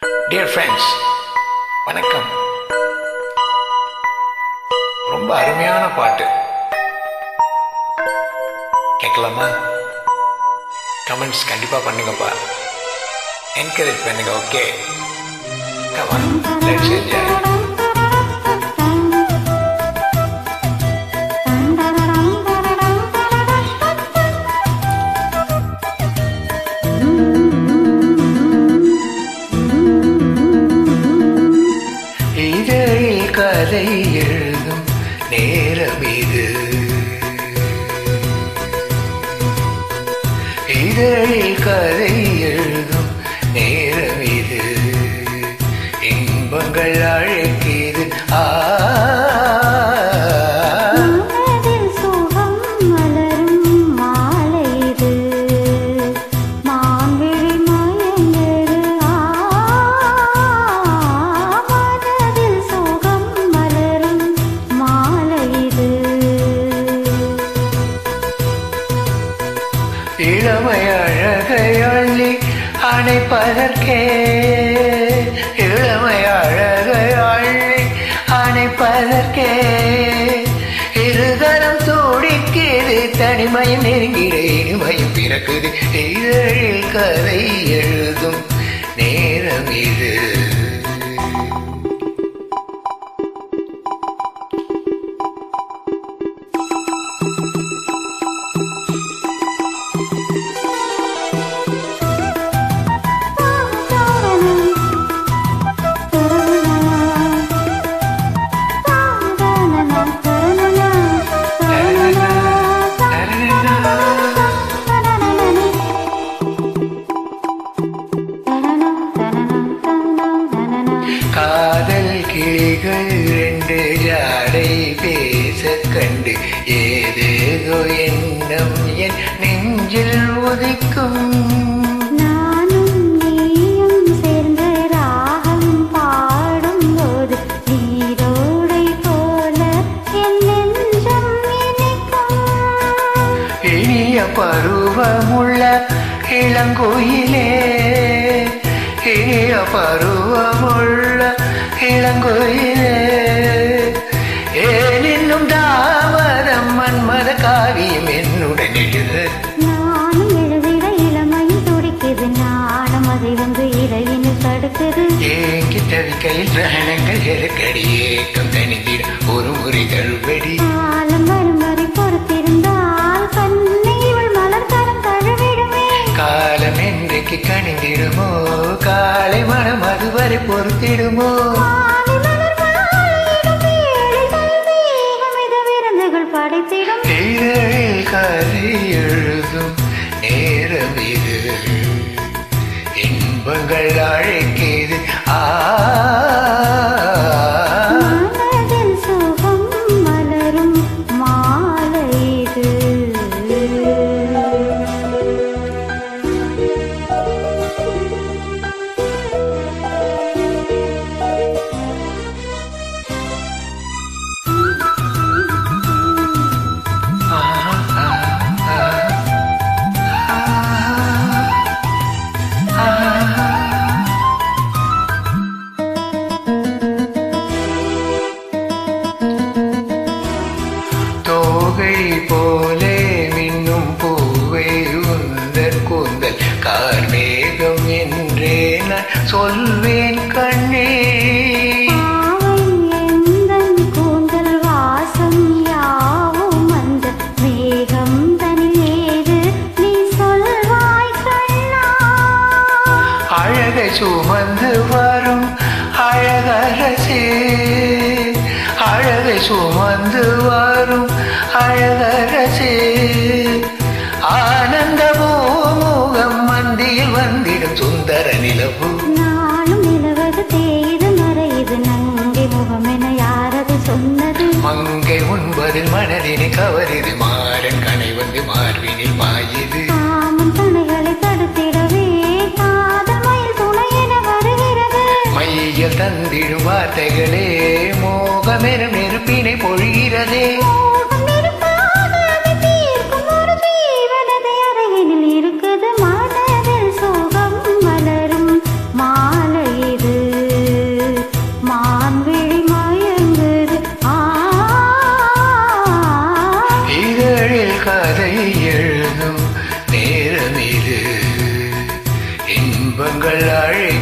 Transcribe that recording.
Dear friends வணக்கம் ரொம்ப அருமையான பாட்டு கேட்கலாமா கமெண்ட்ஸ் கண்டிப்பா பண்ணுங்கப்பா என்கரேஜ் பண்ணுங்க ஓகே கமான் லெட்ஸ் என்ஜாய் இதழில் கதை எழுதும் நேரம் இது இதழில் கதை எழுதும் நேரம் இது இன்பங்கள் அழைக்கிது ஆ மனதில் சுகம் மலரும் மாலை இது மான்விழி மயங்குது ஆ மனதில் சுகம் மலரும் மாலை இது இளமை அழகை அள்ளி அணைப்பதற்கே இளமை அழகை அள்ளி அணைப்பதற்கே இருதரம் துடிக்குது தனிமையும் நெருங்கிட இனிமையும் பிறக்குது இதழில் கதை எழுதும் நேரம் இது காதல் கிளிகள் ரெண்டு ஜாடை பேச கண்டு ஏதேதோ எண்ணம் என் நெஞ்சில் உதிக்கும் நானும் நீயும் சேர்ந்து ராகம் பாடும்போது நீரோடை போல என் நெஞ்சம் இனிக்கும் இனிய பருவமுள்ள இளங்குயிலே இனிய பருவமுள்ள இளங்குயிலே ஏன் இன்னும் தாமதம் மன்மத காவியம் என்னுடன் எழுத நானும் எழுதிட இளமையும் துடிக்குது நானும் அதை வந்து இடையினில் தடுக்குது ஏங்கி தவிக்கையில் கிரகணங்கள் எதற்கடி ஏக்கம் தனிந்திட ஒரு முறை தழுபடி காலம் வரும் வரை பொறுத்திருந்தால் கண்ணை இவள் மலர் தரம் தழுவிடுமே காலம் என்றைக்கு கணிந்திடுமோ காலை மனம் அதுவரை பொறுத்திடுமோ ஆதி மலர் மாலையிடும் ஏழை தந்தேகம் இது விருந்துகள் படைத்திடும் இதழில் கதை எழுதும் நேரம் இது இன்பங்கள் அழைக்கிது ஆ மனதில் சுகம் மலரும் மாலை இது ஆ, ஆ, ஆ, ஆ, ஆ. தோகை போலே மின்னும் பூவை உந்தன் கூந்தல் கார்மேகம் என்றே நான் சொல்வேன் கண்ணே பாவை எந்தன் கூந்தல் வாசம் யாவும் அந்த மேகம் தனில் ஏது நீ சொல்வாய் கண்ணா அழகை சுமந்து வரும் அழகரசே அழகை சுமந்து வரும் அழகரசே ஆனந்த பூமுகம் மந்தியில் வந்திடும் சுந்தர நிலவு நாளும் நிலவது தேயுது மறையுது நங்கை முகம் என யாரது சொன்னது மங்கை உண்பதில் மனதினை கவரிது மாறன் கனை வந்து மார்பினில் பாயுது காமன் துணைகளை தடுத்திடவே காதல் மயில் துணை என வருகிறது மையல் தந்திடும் வார்த்தைகளே மோகமெனும் நெருப்பினை பொழிகிறதே மோகம் நெருப்பாக அதை தீர்க்கும் ஒரு ஜீவனது அருகினில் இருக்குது மனதில் சுகம் மலரும் மாலை இது உங்கள் அழகிய